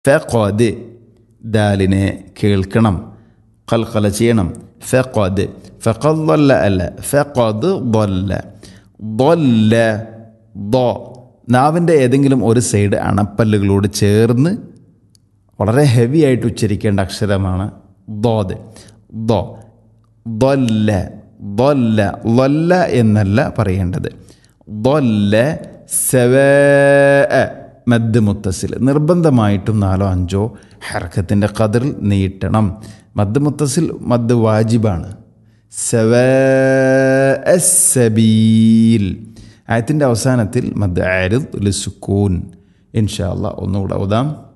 ഫഖദ് ദാലിനെ കേൾക്കണം കൽക്കല ചെയ്യണം ഫഖദ് ഫഖദ് ضل അല്ല ഫഖദ് ضل ضل ض നാവിൻ്റെ ഏതെങ്കിലും ഒരു സൈഡ് അണപ്പല്ലുകളോട് ചേർന്ന് വളരെ ഹെവി ആയിട്ട് ഉച്ചരിക്കേണ്ട അക്ഷരമാണ് ദോത് ദോ ദൊല്ല ദൊല്ല ലൊല്ല എന്നല്ല പറയേണ്ടത് ദൊല്ല സെവ മദ് മുത്തസിൽ നിർബന്ധമായിട്ടും നാലോ അഞ്ചോ ഹർക്കത്തിൻ്റെ കതിറിൽ നീട്ടണം മദ് മുത്തസിൽ മദ് വാജിബാണ് സെവ സബീൽ ആയത്തിൻ്റെ അവസാനത്തിൽ മദ് ആരിദ് ലിസുക്കൂൻ ഇൻഷാ അല്ലാ ഒന്നുകൂടെ ഉദാം